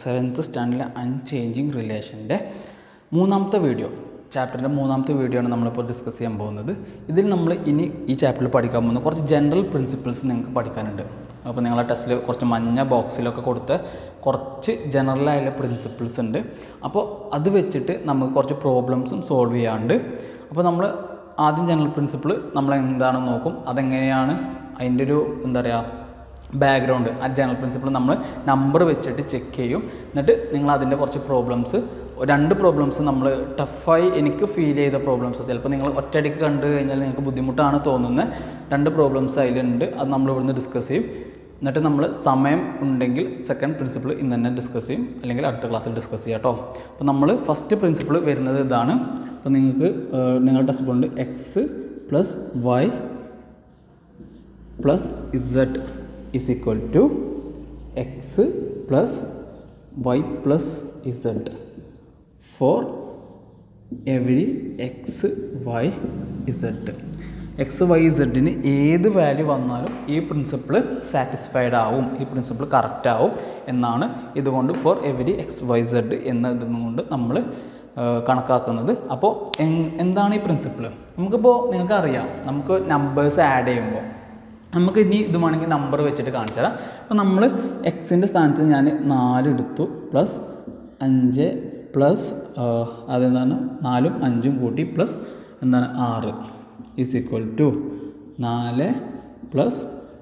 Seventh സ്റ്റാൻഡേർഡിലെ unchanging റിലേഷൻ്റെ മൂന്നാമത്തെ video ചാപ്റ്ററിൻ്റെ മൂന്നാമത്തെ വീഡിയോ ആണ് നമ്മളിപ്പോൾ ഡിസ്കസ് ചെയ്യാൻ പോകുന്നത് ഇതിൽ നമ്മൾ ഇനി ഈ ചാപ്റ്ററിൽ പഠിക്കാൻ പോകുന്ന കുറച്ച് ജനറൽ പ്രിൻസിപ്പിൾസ് നിങ്ങൾക്ക് പഠിക്കാനുണ്ട് അപ്പോൾ നിങ്ങളെ ടെസ്റ്റിൽ കുറച്ച് മഞ്ഞ ബോക്സിലൊക്കെ കൊടുത്ത് കുറച്ച് ജനറലായുള്ള പ്രിൻസിപ്പിൾസ് ഉണ്ട് അപ്പോൾ അത് വെച്ചിട്ട് നമുക്ക് കുറച്ച് പ്രോബ്ലംസും സോൾവ് ചെയ്യാണ്ട് അപ്പോൾ നമ്മൾ ആദ്യം ജനറൽ പ്രിൻസിപ്പിൾ നമ്മൾ എന്താണെന്ന് നോക്കും അതെങ്ങനെയാണ് അതിൻ്റെ ഒരു എന്താ പറയുക ബാക്ക്ഗ്രൗണ്ട് ആ ജനറൽ പ്രിൻസിപ്പിൾ നമ്മൾ നമ്പർ വെച്ചിട്ട് ചെക്ക് ചെയ്യും എന്നിട്ട് നിങ്ങൾ അതിൻ്റെ കുറച്ച് പ്രോബ്ലംസ് രണ്ട് പ്രോബ്ലംസ് നമ്മൾ ടഫായി എനിക്ക് ഫീൽ ചെയ്ത പ്രോബ്ലംസ് ചിലപ്പോൾ നിങ്ങൾ ഒറ്റയടിക്ക് കണ്ടു കഴിഞ്ഞാൽ നിങ്ങൾക്ക് ബുദ്ധിമുട്ടാണ് തോന്നുന്ന രണ്ട് പ്രോബ്ലംസ് അതിലുണ്ട് അത് നമ്മൾ ഇവിടുന്ന് ഡിസ്കസ് ചെയ്യും എന്നിട്ട് നമ്മൾ സമയം ഉണ്ടെങ്കിൽ സെക്കൻഡ് പ്രിൻസിപ്പിൾ ഇന്ന് തന്നെ ഡിസ്കസ് ചെയ്യും അല്ലെങ്കിൽ അടുത്ത ക്ലാസ്സിൽ ഡിസ്കസ് ചെയ്യാം കേട്ടോ അപ്പോൾ നമ്മൾ ഫസ്റ്റ് പ്രിൻസിപ്പിൾ വരുന്നത് ഇതാണ് അപ്പോൾ നിങ്ങൾക്ക് നിങ്ങളുടെ ടെക്സ്റ്റ് ബുക്കുണ്ട് x plus y plus z is equal to x plus y plus z for every x y z x y സെഡിന് ഏത് വാല്യൂ വന്നാലും ഈ പ്രിൻസിപ്പിൾ സാറ്റിസ്ഫൈഡ് ആവും ഈ പ്രിൻസിപ്പിൾ കറക്റ്റ് ആവും എന്നാണ് ഇതുകൊണ്ട് for every x y z എന്നതുകൊണ്ട് നമ്മൾ കണക്കാക്കുന്നത് അപ്പോൾ എന്താണ് ഈ പ്രിൻസിപ്പിൾ നമുക്കിപ്പോൾ നിങ്ങൾക്കറിയാം നമുക്ക് നമ്പേഴ്സ് ആഡ് ചെയ്യുമ്പോൾ നമുക്ക് ഇനി ഇത് വേണമെങ്കിൽ നമ്പർ വെച്ചിട്ട് കാണിച്ചു തരാം അപ്പോൾ നമ്മൾ എക്സിൻ്റെ സ്ഥാനത്ത് ഞാൻ നാല് എടുത്തു പ്ലസ് അഞ്ച് പ്ലസ് അതെന്താണ് നാലും അഞ്ചും കൂട്ടി പ്ലസ് എന്താണ് ആറ് ഈസ് ഈക്വൽ ടു നാല് പ്ലസ്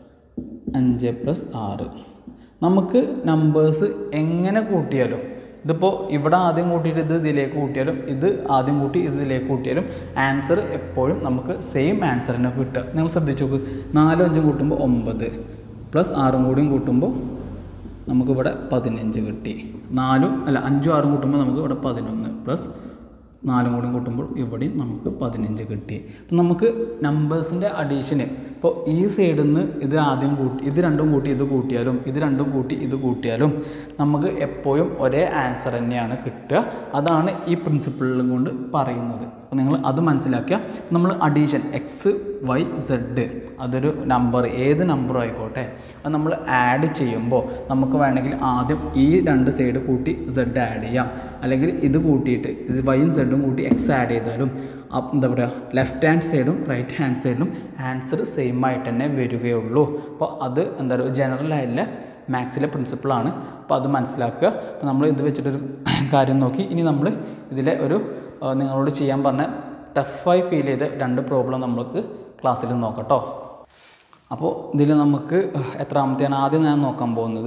അഞ്ച് പ്ലസ് ആറ് നമുക്ക് നമ്പേഴ്സ് എങ്ങനെ കൂട്ടിയാലും ഇതിപ്പോൾ ഇവിടെ ആദ്യം കൂട്ടിയിട്ട് ഇത് ഇതിലേക്ക് കൂട്ടിയാലും ഇത് ആദ്യം കൂട്ടി ഇത് ഇതിലേക്ക് കൂട്ടിയാലും ആൻസർ എപ്പോഴും നമുക്ക് സെയിം ആൻസർ തന്നെ കിട്ടുക നിങ്ങൾ ശ്രദ്ധിച്ചു നോക്ക് നാലും അഞ്ചും കൂട്ടുമ്പോൾ ഒമ്പത് പ്ലസ് ആറും കൂടിയും കൂട്ടുമ്പോൾ നമുക്കിവിടെ പതിനഞ്ച് കിട്ടി നാലും അല്ല അഞ്ചും ആറും കൂട്ടുമ്പോൾ നമുക്ക് ഇവിടെ പതിനൊന്ന് പ്ലസ് നാലും കൂടി കൂട്ടുമ്പോൾ ഇവിടെയും നമുക്ക് പതിനഞ്ച് കിട്ടി അപ്പം നമുക്ക് നമ്പേഴ്സിൻ്റെ അഡീഷന് ഇപ്പോൾ ഈ സൈഡിൽ നിന്ന് ഇത് ആദ്യം കൂട്ടി ഇത് രണ്ടും കൂട്ടി ഇത് കൂട്ടിയാലും ഇത് രണ്ടും കൂട്ടി ഇത് കൂട്ടിയാലും നമുക്ക് എപ്പോഴും ഒരേ ആൻസർ തന്നെയാണ് കിട്ടുക അതാണ് ഈ പ്രിൻസിപ്പിളും കൊണ്ട് പറയുന്നത് അപ്പോൾ നിങ്ങൾ അത് മനസ്സിലാക്കുക നമ്മൾ അഡീഷൻ എക്സ് വൈ സെഡ് അതൊരു നമ്പർ ഏത് നമ്പറും ആയിക്കോട്ടെ അത് നമ്മൾ ആഡ് ചെയ്യുമ്പോൾ നമുക്ക് വേണമെങ്കിൽ ആദ്യം ഈ രണ്ട് സൈഡ് കൂട്ടി സെഡ് ആഡ് ചെയ്യാം അല്ലെങ്കിൽ ഇത് കൂട്ടിയിട്ട് ഇത് വൈയും സെഡും കൂട്ടി എക്സ് ആഡ് ചെയ്താലും എന്താ പറയുക ലെഫ്റ്റ് ഹാൻഡ് സൈഡും റൈറ്റ് ഹാൻഡ് സൈഡിലും ആൻസർ സെയിം ആയിട്ട് തന്നെ വരികയുള്ളൂ അപ്പോൾ അത് എന്താ പറയുക ജനറൽ ആയിട്ടുള്ള മാത്സിലെ പ്രിൻസിപ്പിളാണ് അപ്പോൾ അത് മനസ്സിലാക്കുക അപ്പോൾ നമ്മൾ ഇത് വെച്ചിട്ടൊരു കാര്യം നോക്കി ഇനി നമ്മൾ ഇതിലെ ഒരു നിങ്ങളോട് ചെയ്യാൻ പറഞ്ഞ ടഫായി ഫീൽ ചെയ്ത രണ്ട് പ്രോബ്ലം നമുക്ക് ക്ലാസ്സിൽ നോക്കട്ടോ അപ്പോൾ ഇതിൽ നമുക്ക് എത്രാമത്തെയാണ് ആദ്യം ഞാൻ നോക്കാൻ പോകുന്നത്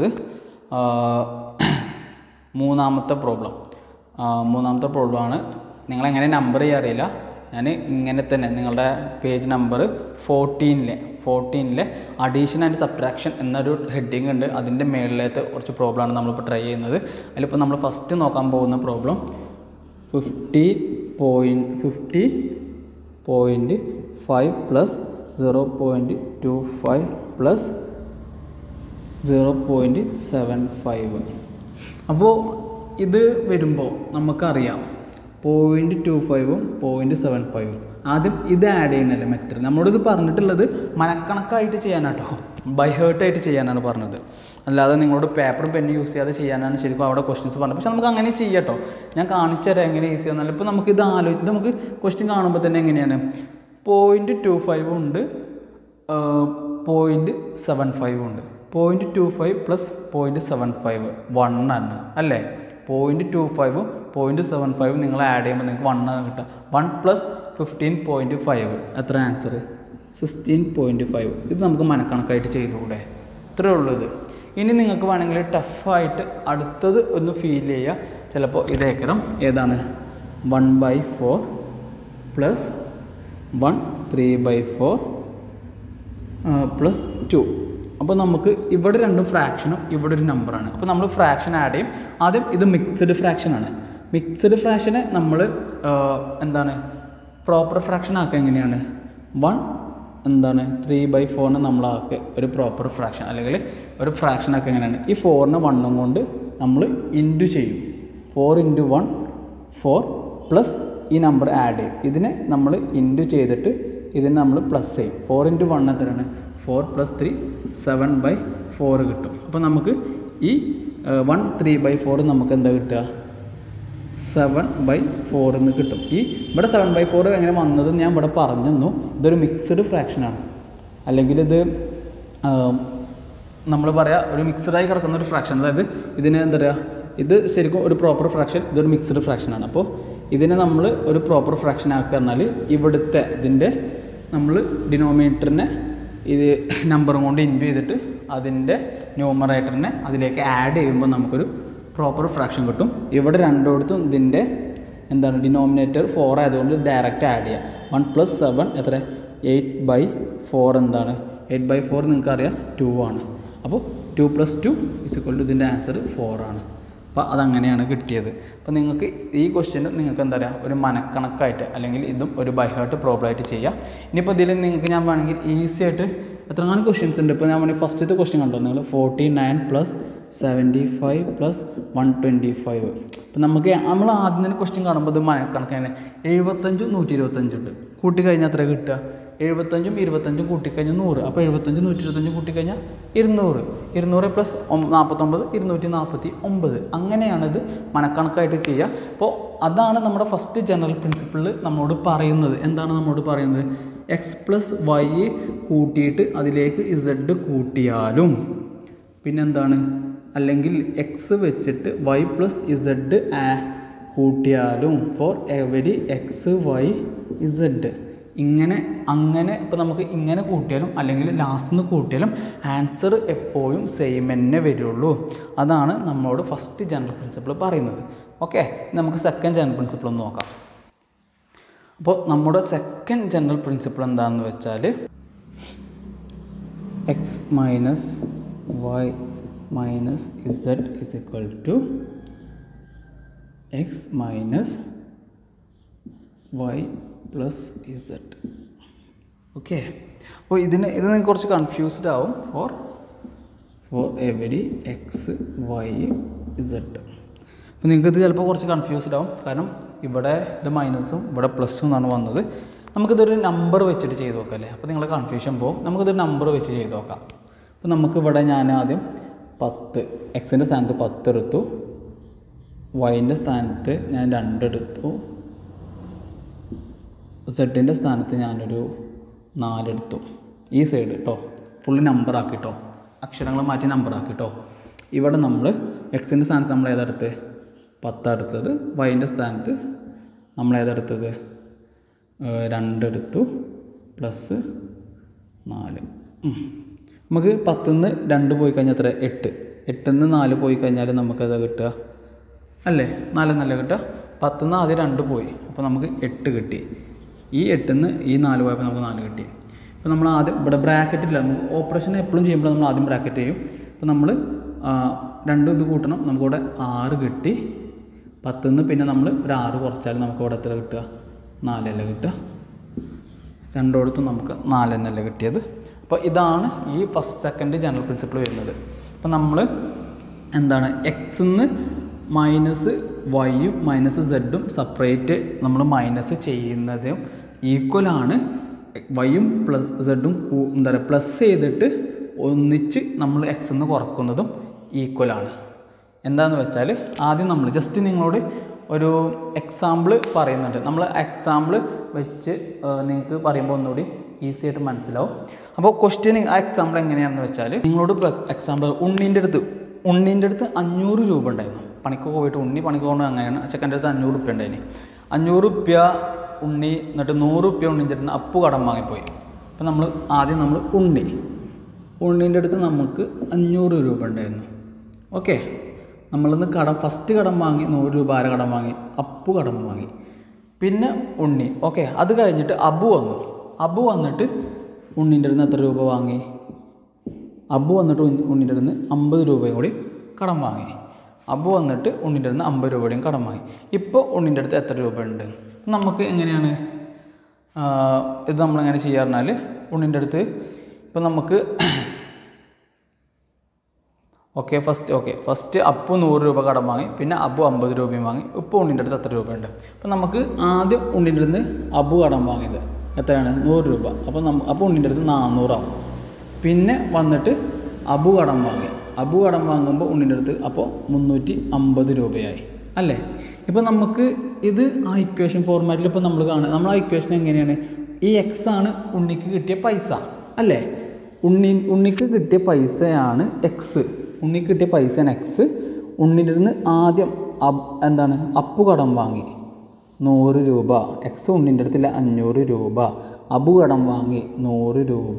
മൂന്നാമത്തെ പ്രോബ്ലം മൂന്നാമത്തെ പ്രോബ്ലമാണ് നിങ്ങളെങ്ങനെ നമ്പർ ചെയ്യാൻ അറിയില്ല ഞാൻ ഇങ്ങനെ തന്നെ നിങ്ങളുടെ പേജ് നമ്പർ ഫോർട്ടീനിലെ ഫോർട്ടീനിലെ അഡീഷൻ ആൻഡ് സബ്ട്രാക്ഷൻ എന്നൊരു ഹെഡിങ് ഉണ്ട് അതിൻ്റെ മേളിലത്തെ കുറച്ച് പ്രോബ്ലമാണ് നമ്മളിപ്പോൾ ട്രൈ ചെയ്യുന്നത് അതിലിപ്പോൾ നമ്മൾ ഫസ്റ്റ് നോക്കാൻ പോകുന്ന problem fifteen point fifteen point five plus zero point two five plus zero point seven five അപ്പോൾ ഇത് വരുമ്പോൾ നമുക്കറിയാം പോയിൻറ്റ് ടു ഫൈവും പോയിൻറ്റ് സെവൻ ഫൈവും ആദ്യം ഇത് ആഡ് ചെയ്യുന്നല്ലേ മറ്റേ നമ്മളോട് പറഞ്ഞിട്ടുള്ളത് മനക്കണക്കായിട്ട് ചെയ്യാനാട്ടോ ബൈ ഹേർട്ടായിട്ട് ചെയ്യാനാണ് പറഞ്ഞത് അല്ലാതെ നിങ്ങളോട് പേപ്പറും പെന്നും യൂസ് ചെയ്യാതെ ചെയ്യാനാണ് ശരിക്കും അവിടെ ക്വസ്റ്റ്യൻസ് പറഞ്ഞത് പക്ഷെ നമുക്ക് അങ്ങനെ ചെയ്യാട്ടോ ഞാൻ കാണിച്ചു തരാം എങ്ങനെ ഈസി ആണെന്നല്ല ഇപ്പോൾ നമുക്ക് ഇത് ആലോചിച്ച് നമുക്ക് ക്വസ്റ്റ്യൻ കാണുമ്പോൾ തന്നെ എങ്ങനെയാണ് പോയിൻറ്റ് ടു ഫൈവ് ഉണ്ട് പോയിൻറ്റ് സെവൻ ഫൈവ് ഉണ്ട് point two five plus point seven five one ആണ് അല്ലേ പോയിൻറ്റ് ടു ഫൈവും പോയിൻറ്റ് സെവൻ ഫൈവും നിങ്ങൾ ആഡ് ചെയ്യുമ്പോൾ നിങ്ങൾക്ക് വൺ ആണ് കിട്ടുക one plus fifteen point five എത്ര ആൻസർ സിക്സ്റ്റീൻ പോയിൻറ്റ് ഫൈവ് ഇത് നമുക്ക് മനക്കണക്കായിട്ട് ചെയ്തുകൂടെ ഇത്രയേ ഉള്ളൂ ഇത് ഇനി നിങ്ങൾക്ക് വേണമെങ്കിൽ ടഫായിട്ട് അടുത്തത് ഒന്ന് ഫീൽ ചെയ്യുക ചിലപ്പോൾ ഇതേക്കരം ഏതാണ് one by four plus one three by four plus two അപ്പോൾ നമുക്ക് ഇവിടെ രണ്ടും ഫ്രാക്ഷനും ഇവിടെ ഒരു നമ്പറാണ് അപ്പോൾ നമ്മൾ ഫ്രാക്ഷൻ ആഡ് ചെയ്യും ആദ്യം ഇത് മിക്സഡ് ഫ്രാക്ഷനാണ് മിക്സഡ് ഫ്രാക്ഷനെ നമ്മൾ എന്താണ് പ്രോപ്പർ ഫ്രാക്ഷൻ ആക്കുക എങ്ങനെയാണ് വൺ എന്താണ് ത്രീ ബൈ ഫോറിന് നമ്മളാക്കുക ഒരു പ്രോപ്പർ ഫ്രാക്ഷൻ അല്ലെങ്കിൽ ഒരു ഫ്രാക്ഷൻ ആക്കുക എങ്ങനെയാണ് ഈ ഫോറിനെ വണ്ണും കൊണ്ട് നമ്മൾ ഇൻറ്റു ചെയ്യും four into one four plus ഈ നമ്പർ ആഡ് ചെയ്യും ഇതിനെ നമ്മൾ ഇൻറ്റു ചെയ്തിട്ട് ഇതിനെ നമ്മൾ പ്ലസ് ചെയ്യും ഫോർ ഇൻറ്റു വൺ എത്രയാണ് four plus three seven by four കിട്ടും അപ്പോൾ നമുക്ക് ഈ വൺ ത്രീ ബൈ ഫോർ നമുക്ക് എന്താ കിട്ടുക സെവൻ ബൈ ഫോർ എന്ന് കിട്ടും ഈ ഇവിടെ സെവൻ ബൈ ഫോർ എങ്ങനെ വന്നത് ഞാൻ ഇവിടെ പറഞ്ഞു ഇതൊരു മിക്സ്ഡ് ഫ്രാക്ഷനാണ് അല്ലെങ്കിൽ ഇത് നമ്മൾ പറയാ ഒരു മിക്സ്ഡായി കിടക്കുന്ന ഒരു ഫ്രാക്ഷൻ അതായത് ഇതിന് എന്താ പറയുക ഇത് ശരിക്കും ഒരു പ്രോപ്പർ ഫ്രാക്ഷൻ ഇതൊരു മിക്സ്ഡ് ഫ്രാക്ഷനാണ് അപ്പോൾ ഇതിനെ നമ്മൾ ഒരു പ്രോപ്പർ ഫ്രാക്ഷൻ ആക്കുക പറഞ്ഞാൽ ഇവിടുത്തെ ഇതിൻ്റെ നമ്മൾ ഡിനോമിനേറ്ററിനെ ഇത് നമ്പറും കൊണ്ട് ഇൻറ്റു ചെയ്തിട്ട് അതിൻ്റെ ന്യൂമറേറ്ററിനെ അതിലേക്ക് ആഡ് ചെയ്യുമ്പോൾ നമുക്കൊരു പ്രോപ്പർ ഫ്രാക്ഷൻ കിട്ടും ഇവിടെ രണ്ടിടത്തും ഇതിൻ്റെ എന്താണ് ഡിനോമിനേറ്റർ ഫോർ ആയതുകൊണ്ട് ഡയറക്റ്റ് ആഡ് ചെയ്യാം വൺ പ്ലസ് സെവൻ എത്ര എയ്റ്റ് ബൈ ഫോർ എന്താണ് എയ്റ്റ് ബൈ ഫോർ നിങ്ങൾക്ക് അറിയാം ടു ആണ് അപ്പോൾ two plus two is equal to ഇതിൻ്റെ ആൻസർ ഫോർ ആണ് അപ്പോൾ അതങ്ങനെയാണ് കിട്ടിയത് അപ്പോൾ നിങ്ങൾക്ക് ഈ ക്വസ്റ്റ്യനും നിങ്ങൾക്ക് എന്താ പറയുക ഒരു മനക്കണക്കായിട്ട് അല്ലെങ്കിൽ ഇതും ഒരു ബൈഹാർട്ട് പ്രോബ്ലം ആയിട്ട് ചെയ്യാം ഇനിയിപ്പോൾ ഇതിൽ നിങ്ങൾക്ക് ഞാൻ വേണമെങ്കിൽ ഈസി ആയിട്ട് എത്രങ്ങാനും ക്വസ്റ്റ്യൻസ് ഉണ്ട് ഇപ്പോൾ ഞാൻ വേണമെങ്കിൽ ഫസ്റ്റത്തെ ക്വസ്റ്റ്യൻ കണ്ടോ നിങ്ങൾ forty nine plus seventy five plus one twenty five ഇപ്പം നമുക്ക് നമ്മൾ ആദ്യം തന്നെ ക്വസ്റ്റ്യൻ കാണുമ്പോൾ ഇത് മനക്കണക്കാണ് എഴുപത്തഞ്ചും നൂറ്റി ഇരുപത്തഞ്ചും ഉണ്ട് കൂട്ടി കഴിഞ്ഞാൽ എത്ര കിട്ടുക എഴുപത്തഞ്ചും ഇരുപത്തഞ്ചും കൂട്ടിക്കഴിഞ്ഞാൽ നൂറ് അപ്പോൾ എഴുപത്തഞ്ചും നൂറ്റി ഇരുപത്തഞ്ചും കൂട്ടിക്കഴിഞ്ഞാൽ ഇരുന്നൂറ് ഇരുന്നൂറ് പ്ലസ് നാൽപ്പത്തൊമ്പത് ഇരുന്നൂറ്റി നാൽപ്പത്തി ഒമ്പത് അങ്ങനെയാണിത് മനക്കണക്കായിട്ട് ചെയ്യുക അപ്പോൾ അതാണ് നമ്മുടെ ഫസ്റ്റ് ജനറൽ പ്രിൻസിപ്പിളിൽ നമ്മോട് പറയുന്നത് എന്താണ് നമ്മോട് പറയുന്നത് എക്സ് പ്ലസ് വൈ കൂട്ടിയിട്ട് അതിലേക്ക് ഇസഡ് കൂട്ടിയാലും പിന്നെന്താണ് അല്ലെങ്കിൽ എക്സ് വെച്ചിട്ട് വൈ പ്ലസ് ഇസഡ് കൂട്ടിയാലും for every x y z ഇങ്ങനെ അങ്ങനെ ഇപ്പോൾ നമുക്ക് ഇങ്ങനെ കൂട്ടിയാലും അല്ലെങ്കിൽ ലാസ്റ്റ് നിന്ന് കൂട്ടിയാലും ആൻസർ എപ്പോഴും സെയിം തന്നെ വരുള്ളൂ അതാണ് നമ്മളോട് ഫസ്റ്റ് ജനറൽ പ്രിൻസിപ്പിൾ പറയുന്നത് ഓക്കെ നമുക്ക് സെക്കൻഡ് ജനറൽ പ്രിൻസിപ്പിൾ ഒന്ന് നോക്കാം അപ്പോൾ നമ്മുടെ സെക്കൻഡ് ജനറൽ പ്രിൻസിപ്പിൾ എന്താണെന്ന് വെച്ചാൽ x minus y minus z is equal to x minus y plus z okay അപ്പോൾ ഇതിന് ഇത് നിങ്ങൾക്ക് കുറച്ച് കൺഫ്യൂസ്ഡ് ആവും for for every x y z അപ്പോൾ നിങ്ങൾക്ക് ഇത് ചിലപ്പോൾ കുറച്ച് കൺഫ്യൂസ്ഡ് ആവും കാരണം ഇവിടെ ഇത് മൈനസും ഇവിടെ പ്ലസ്സും എന്നാണ് വന്നത് നമുക്കിതൊരു നമ്പർ വെച്ചിട്ട് ചെയ്ത് നോക്കാം അല്ലേ അപ്പോൾ നിങ്ങൾ കൺഫ്യൂഷൻ പോകും നമുക്കിതൊരു നമ്പർ വെച്ച് ചെയ്ത് നോക്കാം അപ്പോൾ നമുക്കിവിടെ ഞാൻ ആദ്യം പത്ത് എക്സിൻ്റെ സ്ഥാനത്ത് പത്ത് എടുത്തു വൈൻ്റെ സ്ഥാനത്ത് ഞാൻ രണ്ടെടുത്തു സെഡിൻ്റെ സ്ഥാനത്ത് ഞാനൊരു നാലെടുത്തു ഈ സൈഡ് കേട്ടോ ഫുള്ള് നമ്പർ ആക്കിട്ടോ അക്ഷരങ്ങൾ മാറ്റി നമ്പർ ആക്കിട്ടോ ഇവിടെ നമ്മൾ എക്സിൻ്റെ സ്ഥാനത്ത് നമ്മൾ ഏതെടുത്ത് പത്തെടുത്തത് വൈൻ്റെ സ്ഥാനത്ത് നമ്മൾ ഏതെടുത്തത് രണ്ടെടുത്തു പ്ലസ് നാല് ഉം. നമുക്ക് പത്തുനിന്ന് രണ്ട് പോയി കഴിഞ്ഞാൽ എത്ര എട്ട് എട്ടിന്ന് നാല് പോയി കഴിഞ്ഞാൽ നമുക്കത് കിട്ടുക അല്ലേ നാലെന്നല്ല കിട്ടുക പത്തുനിന്ന് ആദ്യം രണ്ട് പോയി അപ്പോൾ നമുക്ക് എട്ട് കിട്ടി ഈ എട്ടിന്ന് ഈ നാല് പോയപ്പോൾ നമുക്ക് നാല് കിട്ടി അപ്പോൾ നമ്മൾ ആദ്യം ഇവിടെ ബ്രാക്കറ്റില്ല നമുക്ക് ഓപ്പറേഷൻ എപ്പോഴും ചെയ്യുമ്പോൾ നമ്മൾ ആദ്യം ബ്രാക്കറ്റ് ചെയ്യും അപ്പോൾ നമ്മൾ രണ്ടും ഇത് കൂട്ടണം നമുക്കിവിടെ ആറ് കിട്ടി പത്തുനിന്ന് പിന്നെ നമ്മൾ ഒരു ആറ് കുറച്ചാൽ നമുക്ക് ഇവിടെ എത്ര കിട്ടുക നാലല്ല കിട്ടുക രണ്ടിടത്തും നമുക്ക് നാലെണ്ണല്ലേ കിട്ടിയത് അപ്പോൾ ഇതാണ് ഈ ഫസ്റ്റ് സെക്കൻഡ് ജനറൽ പ്രിൻസിപ്പിൾ വരുന്നത് അപ്പോൾ നമ്മൾ എന്താണ് എക്സിന്ന് മൈനസ് വൈയും മൈനസ് സെഡും സെപ്പറേറ്റ് നമ്മൾ മൈനസ് ചെയ്യുന്നതും ഈക്വലാണ് വൈയും പ്ലസ് സെഡും എന്താ പറയുക പ്ലസ് ചെയ്തിട്ട് ഒന്നിച്ച് നമ്മൾ എക്സ് എന്ന് കുറക്കുന്നതും ഈക്വലാണ് എന്താന്ന് വെച്ചാൽ ആദ്യം നമ്മൾ ജസ്റ്റ് നിങ്ങളോട് ഒരു എക്സാമ്പിൾ പറയുന്നുണ്ട് നമ്മൾ എക്സാമ്പിൾ വെച്ച് നിങ്ങൾക്ക് പറയുമ്പോൾ ഒന്നുകൂടി ഈസി ആയിട്ട് മനസ്സിലാവും അപ്പോൾ ക്വസ്റ്റ്യൻ ആ എക്സാമ്പിൾ എങ്ങനെയാണെന്ന് വെച്ചാൽ നിങ്ങളോട് എക്സാമ്പിൾ ഉണ്ണീൻ്റെ അടുത്ത് ഉണ്ണീൻ്റെ അടുത്ത് അഞ്ഞൂറ് രൂപ ഉണ്ടായിരുന്നു പണിക്ക് പോയിട്ട് ഉണ്ണി പണിക്ക് പോകുന്നത് അങ്ങനെയാണ് ചെക്കൻ്റെ അടുത്ത് അഞ്ഞൂറ് റുപ്യ ഉണ്ടായിന് അഞ്ഞൂറ് റുപ്യ ഉണ്ണി എന്നിട്ട് നൂറ് റുപ്യ ഉണ്ണീൻ്റെ അടുത്ത് അപ്പു കടം വാങ്ങിപ്പോയി അപ്പോൾ നമ്മൾ ആദ്യം നമ്മൾ ഉണ്ണി ഉണ്ണീൻ്റെ അടുത്ത് നമുക്ക് അഞ്ഞൂറ് രൂപ ഉണ്ടായിരുന്നു ഓക്കെ നമ്മളിന്ന് കടം ഫസ്റ്റ് കടം വാങ്ങി നൂറ് രൂപ ആരെ കടം വാങ്ങി അപ്പു കടം വാങ്ങി പിന്നെ ഉണ്ണി ഓക്കെ അത് കഴിഞ്ഞിട്ട് അബു വന്നു അബു വന്നിട്ട് ഉണ്ണീൻ്റെ അടുത്ത് എത്ര രൂപ വാങ്ങി അബു വന്നിട്ട് ഉണ്ണി- ഉണ്ണീൻ്റെ അടുത്ത് അമ്പത് രൂപയും കൂടി കടം വാങ്ങി അബു വന്നിട്ട് ഉണ്ണീൻ്റെ അടുത്ത് അമ്പത് രൂപയുടെയും കടം വാങ്ങി ഇപ്പോൾ ഉണ്ണീൻ്റെ അടുത്ത് എത്ര രൂപ ഉണ്ട് നമുക്ക് എങ്ങനെയാണ് ആ, ഇത് നമ്മളെങ്ങനെ ചെയ്യുക പറഞ്ഞാൽ ഉണ്ണീൻ്റെ അടുത്ത് ഇപ്പം നമുക്ക് okay first okay first Appu നൂറ് രൂപ കടം വാങ്ങി പിന്നെ അബു അമ്പത് രൂപയും വാങ്ങി ഇപ്പോൾ ഉണ്ണിൻ്റെ അടുത്ത് എത്ര രൂപയുണ്ട് അപ്പം നമുക്ക് ആദ്യം ഉണ്ണിൻ്റെ അടുത്ത് അബു കടം വാങ്ങിയത് എത്രയാണ് നൂറ് രൂപ അപ്പോൾ നമ്മ അപ്പോൾ ഉണ്ണിൻ്റെ അടുത്ത് നാനൂറാവും പിന്നെ വന്നിട്ട് അബു കടം വാങ്ങി അബു കടം വാങ്ങുമ്പോൾ ഉണ്ണിൻ്റെ അടുത്ത് അപ്പോൾ മുന്നൂറ്റി അമ്പത് രൂപയായി അല്ലേ ഇപ്പോൾ നമുക്ക് ഇത് ആ ഇക്വേഷൻ ഫോർമാറ്റിൽ ഇപ്പോൾ നമ്മൾ കാണുക നമ്മൾ ആ ഇക്വേഷൻ എങ്ങനെയാണ് ഈ എക്സ് ആണ് ഉണ്ണിക്ക് കിട്ടിയ പൈസ അല്ലേ ഉണ്ണി ഉണ്ണിക്ക് കിട്ടിയ പൈസയാണ് എക്സ് ഉണ്ണിക്ക് കിട്ടിയ പൈസയാണ് എക്സ് ഉണ്ണിൻ്റെ അടുത്ത് ആദ്യം അബ് എന്താണ് അപ്പു കടം വാങ്ങി നൂറ് രൂപ എക്സ് ഉണ്ണിൻ്റെ അടുത്തില്ല അഞ്ഞൂറ് രൂപ അബു കടം വാങ്ങി നൂറ് രൂപ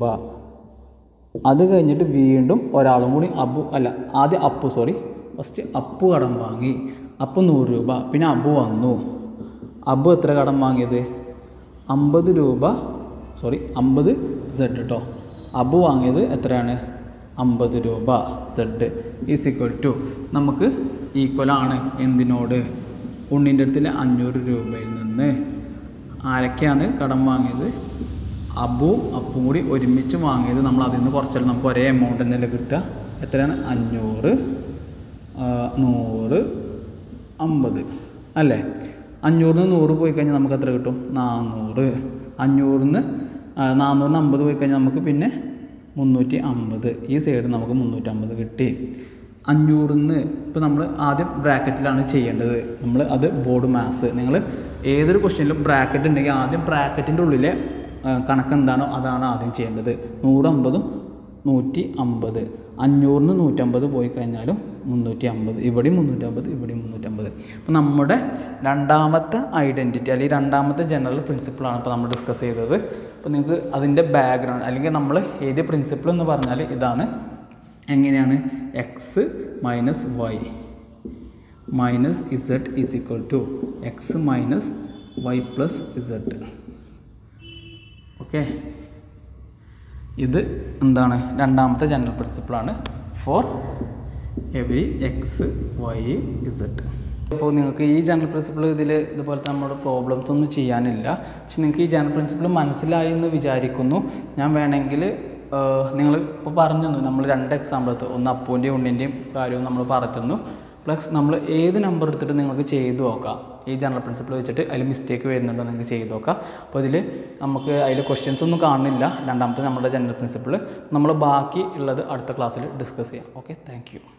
അത് കഴിഞ്ഞിട്ട് വീണ്ടും ഒരാളും കൂടി അബു അല്ല ആദ്യം അപ്പു സോറി ഫസ്റ്റ് അപ്പു കടം വാങ്ങി അപ്പു നൂറ് രൂപ പിന്നെ അബു വന്നു അബു എത്ര കടം വാങ്ങിയത് അമ്പത് രൂപ സോറി അമ്പത് സെഡ് കേട്ടോ അബു വാങ്ങിയത് എത്രയാണ് അമ്പത് രൂപ സെഡ് ഈസ് ഈക്വൽ ടു നമുക്ക് ഈക്വൽ ആണ് എന്തിനോട് ഉണ്ണിൻ്റെ അടുത്തിലെ അഞ്ഞൂറ് രൂപയിൽ നിന്ന് ആരൊക്കെയാണ് കടം വാങ്ങിയത് അബുവും അപ്പും കൂടി ഒരുമിച്ച് വാങ്ങിയത് നമ്മൾ അതിൽ നിന്ന് കുറച്ചല്ല നമുക്ക് ഒരേ എമൗണ്ട് തന്നെയല്ലേ കിട്ടുക എത്രയാണ് അഞ്ഞൂറ് ആ, നൂറ് അമ്പത് അല്ലേ അഞ്ഞൂറിന് നൂറ് പോയി കഴിഞ്ഞാൽ നമുക്ക് എത്ര കിട്ടും നാനൂറ് അഞ്ഞൂറിന് നാനൂറിന് അമ്പത് പോയി കഴിഞ്ഞാൽ നമുക്ക് പിന്നെ മുന്നൂറ്റി അമ്പത് ഈ സൈഡ് നമുക്ക് മുന്നൂറ്റമ്പത് കിട്ടി അഞ്ഞൂറിന്ന് ഇപ്പോൾ നമ്മൾ ആദ്യം ബ്രാക്കറ്റിലാണ് ചെയ്യേണ്ടത് നമ്മൾ അത് ബോർഡ് മാത്സ് നിങ്ങൾ ഏതൊരു ക്വസ്റ്റ്യനിലും ബ്രാക്കറ്റ് ഉണ്ടെങ്കിൽ ആദ്യം ബ്രാക്കറ്റിൻ്റെ ഉള്ളിലെ ആ, കണക്ക് എന്താണോ അതാണ് ആദ്യം ചെയ്യേണ്ടത് നൂറമ്പതും നൂറ്റി അമ്പത് അഞ്ഞൂറിന് നൂറ്റമ്പത് പോയി കഴിഞ്ഞാലും മുന്നൂറ്റി അമ്പത് ഇവിടെയും മുന്നൂറ്റമ്പത് ഇവിടെയും മുന്നൂറ്റമ്പത് അപ്പോൾ നമ്മുടെ രണ്ടാമത്തെ ഐഡൻറ്റിറ്റി അല്ലെങ്കിൽ രണ്ടാമത്തെ ജനറൽ പ്രിൻസിപ്പിളാണ് ഇപ്പോൾ നമ്മൾ ഡിസ്കസ് ചെയ്തത് അപ്പോൾ നിങ്ങൾക്ക് അതിൻ്റെ ബാക്ക്ഗ്രൗണ്ട് അല്ലെങ്കിൽ നമ്മൾ എഴുതിയ പ്രിൻസിപ്പിൾ എന്ന് പറഞ്ഞാൽ ഇതാണ് എങ്ങനെയാണ് x minus y minus z is equal to x minus y plus z okay ഇത് എന്താണ് രണ്ടാമത്തെ ജനറൽ പ്രിൻസിപ്പിളാണ് for every x y z അപ്പോൾ നിങ്ങൾക്ക് ഈ ജനറൽ പ്രിൻസിപ്പിൾ ഇതിൽ ഇതുപോലത്തെ നമ്മുടെ പ്രോബ്ലംസ് ഒന്നും ചെയ്യാനില്ല പക്ഷെ നിങ്ങൾക്ക് ഈ ജനറൽ പ്രിൻസിപ്പിൾ മനസ്സിലായി എന്ന് വിചാരിക്കുന്നു ഞാൻ വേണമെങ്കിൽ നിങ്ങൾ ഇപ്പോൾ പറഞ്ഞു തന്നു നമ്മൾ രണ്ട് എക്സാമ്പിൾ എടുത്തു ഒന്ന് അപ്പൂൻ്റെയും ഉണ്ണിൻ്റെയും കാര്യവും നമ്മൾ പറഞ്ഞു പ്ലസ് നമ്മൾ ഏത് നമ്പർ എടുത്തിട്ട് നിങ്ങൾക്ക് ചെയ്ത് നോക്കാം ഈ ജനറൽ പ്രിൻസിപ്പിൾ വെച്ചിട്ട് അതിൽ മിസ്റ്റേക്ക് വരുന്നുണ്ടോ നിങ്ങൾക്ക് ചെയ്ത് നോക്കാം അപ്പോൾ ഇതിൽ നമുക്ക് അതിൽ ക്വസ്റ്റ്യൻസ് ഒന്നും കാണുന്നില്ല രണ്ടാമത്തെ നമ്മുടെ ജനറൽ പ്രിൻസിപ്പിൾ നമ്മൾ ബാക്കി ഉള്ളത് അടുത്ത ക്ലാസ്സിൽ ഡിസ്കസ് ചെയ്യാം ഓക്കെ താങ്ക്